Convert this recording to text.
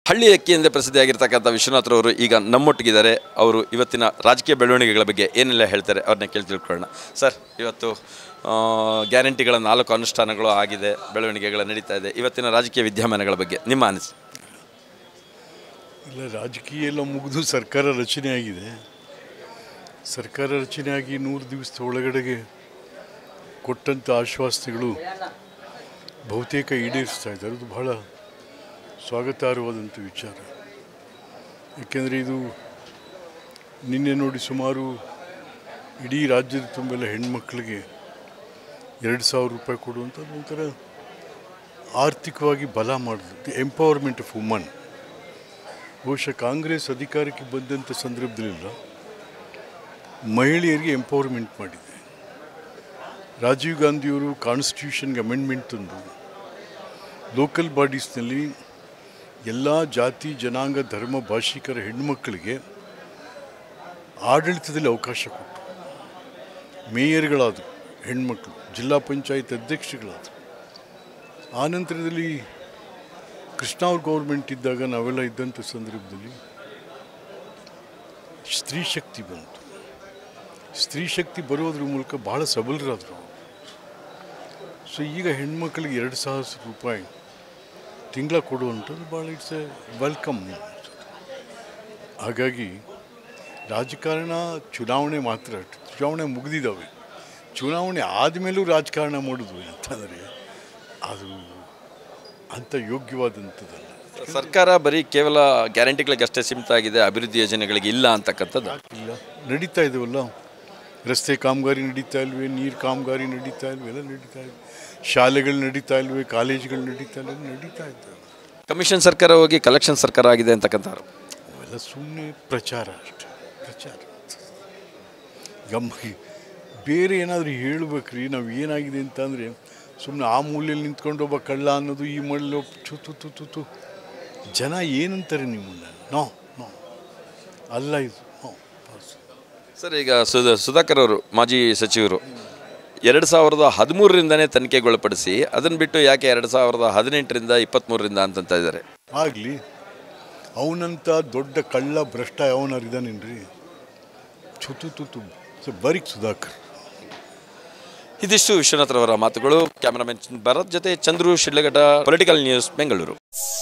ಹಳ್ಳಿ ಅಕ್ಕಿ ಎಂದೇ ಪ್ರಸಿದ್ಧಿಯಾಗಿರ್ತಕ್ಕಂಥ ವಿಶ್ವನಾಥ್ರವರು ಈಗ ನಮ್ಮೊಟ್ಟಿಗಿದ್ದಾರೆ ಅವರು ಇವತ್ತಿನ ರಾಜಕೀಯ ಬೆಳವಣಿಗೆಗಳ ಬಗ್ಗೆ ಏನೆಲ್ಲ ಹೇಳ್ತಾರೆ ಅವ್ರನ್ನ ಕೇಳಿ ತಿಳ್ಕೊಳ್ಳೋಣ ಸರ್ ಇವತ್ತು ಆ, ಗ್ಯಾರಂಟಿಗಳ ನಾಲ್ಕು ಅನುಷ್ಠಾನಗಳು ಆಗಿದೆ ಬೆಳವಣಿಗೆಗಳು ನಡೀತಾ ಇದೆ ಇವತ್ತಿನ ರಾಜಕೀಯ ವಿದ್ಯಮಾನಗಳ ಬಗ್ಗೆ ನಿಮ್ಮ ಅನಿಸಿಕೆ ಇಲ್ಲ ರಾಜಕೀಯ ಎಲ್ಲ ಮುಗಿದು ಸರ್ಕಾರ ರಚನೆ ಆಗಿದೆ ಸರ್ಕಾರ ರಚನೆಯಾಗಿ ನೂರು ದಿವಸದ ಒಳಗಡೆಗೆ ಕೊಟ್ಟಂಥ ಆಶ್ವಾಸನೆಗಳು ಬಹುತೇಕ ಈಡೇರಿಸ್ತಾ ಇದ್ದಾರೆ ಅದು ಬಹಳ ಸ್ವಾಗತಾರ್ಹವಾದಂಥ ವಿಚಾರ ಏಕೆಂದರೆ ಇದು ನಿನ್ನೆ ನೋಡಿ ಸುಮಾರು ಇಡೀ ರಾಜ್ಯದ ತುಂಬೆಲ್ಲ ಹೆಣ್ಮಕ್ಳಿಗೆ ಎರಡು ಸಾವಿರ ರೂಪಾಯಿ ಕೊಡುವಂಥದ್ದು ಒಂಥರ ಆರ್ಥಿಕವಾಗಿ ಬಲ ಮಾಡೋದು ಎಂಪವರ್ಮೆಂಟ್ ಆಫ್ ವುಮನ್ ಬಹುಶಃ ಕಾಂಗ್ರೆಸ್ ಅಧಿಕಾರಕ್ಕೆ ಬಂದಂಥ ಸಂದರ್ಭದಲ್ಲೆಲ್ಲ ಮಹಿಳೆಯರಿಗೆ ಎಂಪವರ್ಮೆಂಟ್ ಮಾಡಿದೆ ರಾಜೀವ್ ಗಾಂಧಿಯವರು ಕಾನ್ಸ್ಟಿಟ್ಯೂಷನ್ಗೆ ಅಮೆಂಡ್ಮೆಂಟ್ ತಂದು ಲೋಕಲ್ ಬಾಡೀಸ್ನಲ್ಲಿ ಎಲ್ಲ ಜಾತಿ ಜನಾಂಗ ಧರ್ಮ ಭಾಷಿಕರ ಹೆಣ್ಣುಮಕ್ಕಳಿಗೆ ಆಡಳಿತದಲ್ಲಿ ಅವಕಾಶ ಕೊಟ್ಟರು ಮೇಯರ್ಗಳಾದರು ಹೆಣ್ಮಕ್ಳು ಜಿಲ್ಲಾ ಪಂಚಾಯತ್ ಅಧ್ಯಕ್ಷಗಳಾದರು ಆನಂತರದಲ್ಲಿ ಕೃಷ್ಣ ಅವ್ರ ಗೌರ್ಮೆಂಟ್ ಇದ್ದಾಗ ನಾವೆಲ್ಲ ಇದ್ದಂಥ ಸಂದರ್ಭದಲ್ಲಿ ಸ್ತ್ರೀ ಶಕ್ತಿ ಬಂತು ಸ್ತ್ರೀ ಶಕ್ತಿ ಬರೋದ್ರ ಮೂಲಕ ಬಹಳ ಸಬಲರಾದರು ಸೊ ಈಗ ಹೆಣ್ಮಕ್ಳಿಗೆ ಎರಡು ಸಾವಿರ ರೂಪಾಯಿ ತಿಂಗಳ ಕೊಡುವಂಥದ್ದು ಭಾಳ ಇಟ್ಸ್ ಎ ವೆಲ್ಕಮ್ ಹಾಗಾಗಿ ರಾಜಕಾರಣ ಚುನಾವಣೆ ಮಾತ್ರ ಚುನಾವಣೆ ಮುಗಿದಿದ್ದಾವೆ ಚುನಾವಣೆ ಆದಮೇಲೂ ರಾಜಕಾರಣ ಮಾಡೋದು ಅಂತಂದರೆ ಅದು ಅಂಥ ಯೋಗ್ಯವಾದಂಥದ್ದಲ್ಲ ಸರ್ಕಾರ ಬರೀ ಕೇವಲ ಗ್ಯಾರಂಟಿಗಳಿಗಷ್ಟೇ ಸೀಮಿತ ಆಗಿದೆ ಅಭಿವೃದ್ಧಿ ಯೋಜನೆಗಳಿಗೆ ಇಲ್ಲ ಅಂತಕ್ಕಂಥದ್ದು ಇಲ್ಲ ನಡೀತಾ ಇದಾವಲ್ಲ ರಸ್ತೆ ಕಾಮಗಾರಿ ನಡೀತಾ ಇಲ್ವೇ ನೀರು ಕಾಮಗಾರಿ ನಡೀತಾ ಇಲ್ವೇ ಎಲ್ಲ ನಡೀತಾ ಇಲ್ವೇ ಶಾಲೆಗಳು ನಡೀತಾ ಇಲ್ವೇ ಕಾಲೇಜುಗಳು ನಡೀತಾ ಇಲ್ವೇ ನಡೀತಾ ಇದ್ದಾವೆ ಕಮಿಷನ್ ಸರ್ಕಾರ ಹೋಗಿ ಕಲೆಕ್ಷನ್ ಸರ್ಕಾರ ಆಗಿದೆ ಅಂತಕ್ಕಂಥ ಅವೆಲ್ಲ ಸುಮ್ಮನೆ ಪ್ರಚಾರ ಅಷ್ಟೆ ಪ್ರಚಾರ ಗಮ್ಮ ಬೇರೆ ಏನಾದರೂ ಹೇಳ್ಬೇಕ್ರಿ ನಾವು ಏನಾಗಿದೆ ಅಂತಂದರೆ ಸುಮ್ಮನೆ ಆ ಮೂಲೆಯಲ್ಲಿ ನಿಂತ್ಕೊಂಡು ಒಬ್ಬ ಕಳ್ಳ ಅನ್ನೋದು ಈ ಮಳ್ಳಿ ಚು ತು ತು ತು ತು ಜನ ಏನಂತಾರೆ ನಿಮ್ಮನ್ನ ನೋ ನೋ ಅಲ್ಲ ಇದು ನೋ ಪಾಸ್ ಸರ್ ಈಗ ಸುಧಾ ಸುಧಾಕರ್ ಅವರು ಮಾಜಿ ಸಚಿವರು ಎರಡು ಸಾವಿರದ ಹದಿಮೂರರಿಂದನೇ ತನಿಖೆಗೊಳಪಡಿಸಿ ಅದನ್ನು ಬಿಟ್ಟು ಯಾಕೆ ಎರಡು ಸಾವಿರದ ಹದಿನೆಂಟರಿಂದ ಇಪ್ಪತ್ತ್ಮೂರರಿಂದ ಅಂತಂತ ಇದ್ದಾರೆ ಆಗಲಿ ಅವನಂತ ದೊಡ್ಡ ಕಳ್ಳ ಭ್ರಷ್ಟ ಯಾವನಾರು ಇದ್ದಾನೇನ್ರಿ ಚುತು ತುತು ಸೊ ಬರೀಕ್ ಸುಧಾಕರ್ ಇದಿಷ್ಟು ವಿಶ್ವನಾಥ್ರವರ ಮಾತುಗಳು ಕ್ಯಾಮರಾಮನ್ ಭರತ್ ಜೊತೆ ಚಂದ್ರು ಶಿಡ್ಲಘಟ್ಟ ಪೊಲಿಟಿಕಲ್ ನ್ಯೂಸ್ ಬೆಂಗಳೂರು